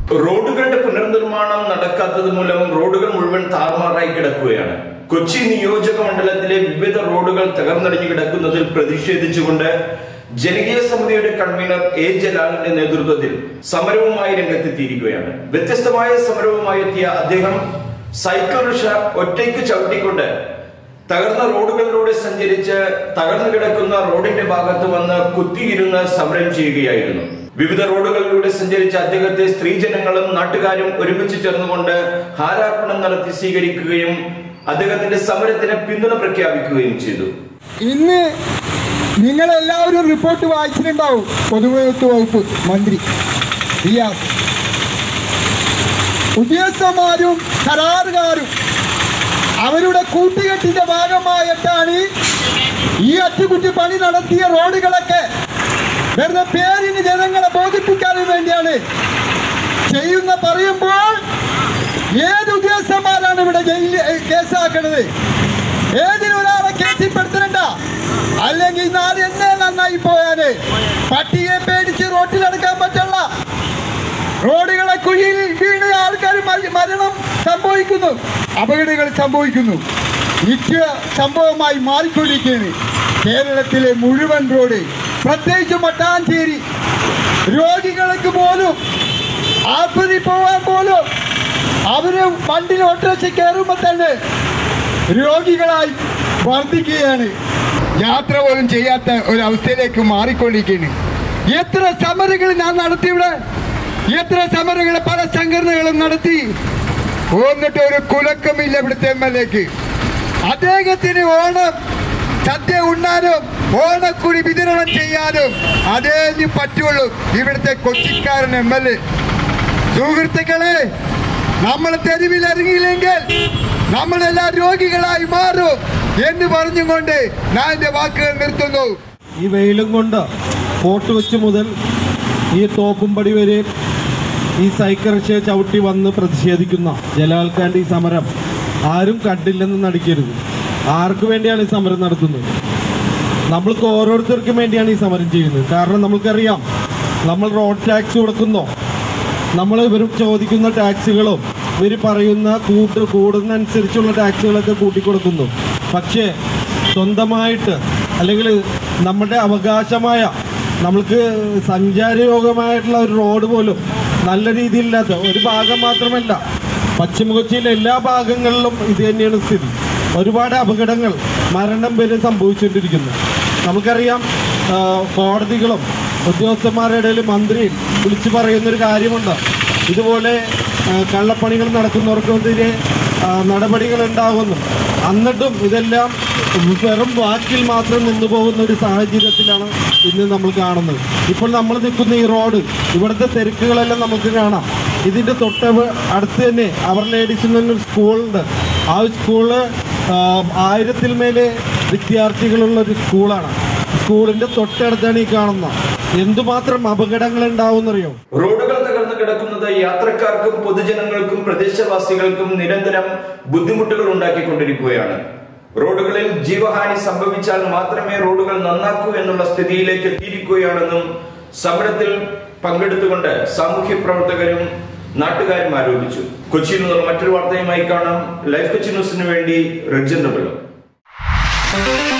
റോഡുകളുടെ പുനർനിർമ്മാണം നടക്കാത്തത് മൂലം റോഡുകൾ മുഴുവൻ താറുമാറായി കിടക്കുകയാണ് കൊച്ചി നിയോജക മണ്ഡലത്തിലെ വിവിധ റോഡുകൾ തകർന്നടിഞ്ഞു കിടക്കുന്നതിൽ പ്രതിഷേധിച്ചുകൊണ്ട് ജനകീയ സമിതിയുടെ കൺവീനർ എ ജലാലിന്റെ നേതൃത്വത്തിൽ സമരവുമായി രംഗത്തെത്തിയിരിക്കുകയാണ് വ്യത്യസ്തമായ സമരവുമായി എത്തിയ അദ്ദേഹം സൈക്കിൾ റിക്ഷ ഒറ്റയ്ക്ക് ചവിട്ടിക്കൊണ്ട് തകർന്ന റോഡുകളിലൂടെ സഞ്ചരിച്ച് തകർന്നു കിടക്കുന്ന റോഡിന്റെ ഭാഗത്ത് വന്ന് കുത്തിയിരുന്ന് സമരം ചെയ്യുകയായിരുന്നു വിവിധ റോഡുകളിലൂടെ സഞ്ചരിച്ച അദ്ദേഹത്തെ സ്ത്രീജനങ്ങളും നാട്ടുകാരും ഒരുമിച്ച് ചേർന്നുകൊണ്ട് ഹാരാർപ്പണം നടത്തി സ്വീകരിക്കുകയും അദ്ദേഹത്തിന്റെ സമരത്തിന് പിന്തുണ പ്രഖ്യാപിക്കുകയും ചെയ്തു ഇന്ന് നിങ്ങളെല്ലാവരും റിപ്പോർട്ട് വായിച്ചിട്ടുണ്ടാവും പൊതുമേത്വ വകുപ്പ് മന്ത്രി റിയാസ് ഉദ്യോഗസ്ഥന്മാരും കരാറുകാരും അവരുടെ കൂട്ടുകെട്ടിന്റെ ഭാഗമായിട്ടാണ് ഈ അറ്റുകുറ്റി പണി നടത്തിയ റോഡുകളൊക്കെ വെറുതെ പേരിന് ജനങ്ങളെ ബോധിപ്പിക്കാൻ വേണ്ടിയാണ് ചെയ്യുന്ന പറയുമ്പോൾ ഏത് ഉദ്യോഗസ്ഥന്മാരാണ് ഇവിടെ ജയിലിൽ ഏ, കേസാക്കണത് ഏതിനൊരാളെ കേസിൽ പെടുത്തണ്ട അല്ലെങ്കിൽ നാളെ എന്നെ നന്നായി പോയാല് പട്ടിയെ പേടിച്ച് റോട്ടിലെടുക്കാൻ പറ്റില്ല റോഡുകളെ കുഴിയിൽ വീണ് ആൾക്കാർ മരി- മരണം സംഭവിക്കുന്നു അപകടങ്ങൾ സംഭവിക്കുന്നു നിത്യ സംഭവമായി മാറിക്കൊണ്ടിരിക്കുകയാണ് കേരളത്തിലെ മുഴുവൻ റോഡ് പ്രത്യേകിച്ച് മട്ടാഞ്ചേരി രോഗികൾക്ക് പോലും ആസ്പത്രി പോകാൻ പോലും അവര് വണ്ടിയിൽ ഓട്ടോറിക്ഷ കയറുമ്പോൾ തന്നെ രോഗികളായി വർദ്ധിക്കുകയാണ് യാത്ര പോലും ചെയ്യാത്ത ഒരവസ്ഥയിലേക്ക് മാറിക്കൊണ്ടിരിക്കുകയാണ് എത്ര സമരങ്ങൾ ഞാൻ നടത്തി ഇവിടെ എത്ര സമരങ്ങൾ പല സംഘടനകളും നടത്തി എന്നിട്ട് ഒരു കുലക്കമില്ല ഇവിടുത്തെ എം എൽ എക്ക് അദ്ദേഹത്തിന് ഓണം സദ്യ ഉണ്ണാനും ഓണക്കുടി വിതരണം ചെയ്യാനും അതേ ഇനി പറ്റുള്ളൂ ഇവിടുത്തെ കൊച്ചിക്കാരൻ എം എൽ എ സുഹൃത്തുക്കളെ നമ്മൾ തെരുവിൽ ഇറങ്ങിയില്ലെങ്കിൽ നമ്മളെല്ലാം രോഗികളായി മാറും എന്ന് പറഞ്ഞുകൊണ്ട് ഞാൻ എന്റെ വാക്കുകൾ നിർത്തുന്നു ഈ വെയിലും കൊണ്ട് ഫോർട്ട് കൊച്ചി മുതൽ ഈ തോപ്പുംപടി വരെ ഈ സൈക്കിൾ റിക്ഷയെ ചവിട്ടി വന്ന് പ്രതിഷേധിക്കുന്ന ജലാൽക്കാൻ്റെ ഈ സമരം ആരും കണ്ടില്ലെന്ന് നടിക്കരുത് ആർക്ക് വേണ്ടിയാണ് ഈ സമരം നടത്തുന്നത് നമ്മൾക്ക് ഓരോരുത്തർക്കും വേണ്ടിയാണ് ഈ സമരം ചെയ്യുന്നത് കാരണം നമുക്കറിയാം നമ്മൾ റോഡ് ടാക്സ് കൊടുക്കുന്നോ നമ്മൾ ഇവർ ചോദിക്കുന്ന ടാക്സുകളും ഇവർ പറയുന്ന കൂട്ട് കൂടുന്നതനുസരിച്ചുള്ള ടാക്സുകളൊക്കെ കൂട്ടിക്കൊടുക്കുന്നു പക്ഷേ സ്വന്തമായിട്ട് അല്ലെങ്കിൽ നമ്മുടെ അവകാശമായ നമ്മൾക്ക് സഞ്ചാരയോഗ്യമായിട്ടുള്ള ഒരു റോഡ് പോലും നല്ല രീതിയിലില്ലാത്ത ഒരു ഭാഗം മാത്രമല്ല പശ്ചിമ കൊച്ചിയിലെ എല്ലാ ഭാഗങ്ങളിലും ഇത് തന്നെയാണ് സ്ഥിതി ഒരുപാട് അപകടങ്ങൾ മരണം വരെ സംഭവിച്ചുകൊണ്ടിരിക്കുന്നു നമുക്കറിയാം ആ, കോടതികളും ഉദ്യോഗസ്ഥന്മാരുടെ ഇടയിൽ മന്ത്രി വിളിച്ചു പറയുന്നൊരു കാര്യമുണ്ട് ഇതുപോലെ ആ, കള്ളപ്പണികൾ നടക്കുന്നവർക്കെതിരെ ആ, നടപടികൾ ഉണ്ടാകുന്നു എന്നിട്ടും ഇതെല്ലാം വെറും വാക്കിൽ മാത്രം നിന്നു പോകുന്ന ഒരു സാഹചര്യത്തിലാണ് ഇന്ന് നമ്മൾ കാണുന്നത് ഇപ്പോൾ നമ്മൾ നിൽക്കുന്ന ഈ റോഡ് ഇവിടുത്തെ തിരക്കുകളെല്ലാം നമുക്ക് കാണാം ഇതിൻ്റെ തൊട്ട് അടുത്ത് തന്നെ അവർ ലേഡീസ് എന്നൊരു സ്കൂളുണ്ട് ആ സ്കൂള് ആയിരത്തിൽ മേലെ വിദ്യാർത്ഥികളുള്ള ഒരു സ്കൂളാണ് സ്കൂളിൻ്റെ തൊട്ടടുത്താണ് ഈ കാണുന്നത് എന്തുമാത്രം അപകടങ്ങൾ ഉണ്ടാവുമെന്നറിയോ റോഡുകൾ തകർന്നു കിടക്കുന്നത് യാത്രക്കാർക്കും പൊതുജനങ്ങൾക്കും പ്രദേശവാസികൾക്കും നിരന്തരം ബുദ്ധിമുട്ടുകൾ ഉണ്ടാക്കിക്കൊണ്ടിരിക്കുകയാണ് റോഡുകളിൽ ജീവഹാനി സംഭവിച്ചാൽ മാത്രമേ റോഡുകൾ നന്നാക്കൂ എന്നുള്ള സ്ഥിതിയിലേക്ക് എത്തിയിരിക്കുകയാണെന്നും സമരത്തിൽ പങ്കെടുത്തുകൊണ്ട് സാമൂഹ്യ പ്രവർത്തകരും നാട്ടുകാരും ആരോപിച്ചു കൊച്ചിയിൽ നിന്നുള്ള മറ്റൊരു വാർത്തയുമായി കാണാം ലൈഫ് കൊച്ചി ന്യൂസിന് വേണ്ടി റെജൻ ഡബിളും